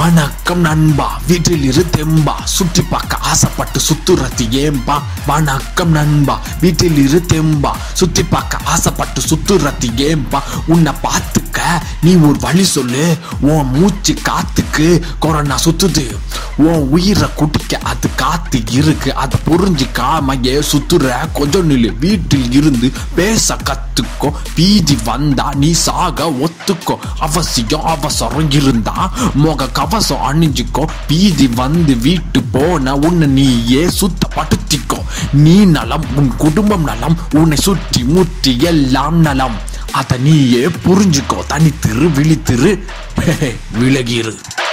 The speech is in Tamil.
வணக்கம் நண்பா வீட்டில் இரு தெம்பா சுற்றி பார்க்க ஆசைப்பட்டு சுத்துறது ஏம்பா வணக்கம் நண்பா வீட்டில் இரு தெம்பா சுற்றி பார்க்க ஆசைப்பட்டு சுத்துறது ஏம்பா உன்னை பார்த்துக்க நீ ஒரு வழி சொல்லு உன் மூச்சு காத்துக்கு கொரோனா சுத்துது உன் உயிரை குடிக்க அது காத்து இருக்கு அதை புரிஞ்சுக்காம ஏ சுத்துற கொஞ்சம் நில்லு வீட்டில் இருந்து பேச கத்துக்கோ பீதி வந்தா நீ சாக ஒத்துக்கோ அவசியம் அவசரம் இருந்தா முக கவசம் அணிஞ்சுக்கோ பீதி வந்து வீட்டு போன உன்னை நீயே சுத்தப்படுத்திக்கோ நீ நலம் உன் குடும்பம் நலம் உன்னை சுற்றி முற்றி எல்லாம் நலம் அதை நீயே புரிஞ்சுக்கோ தனித்திரு விழித்திரு விலகிரு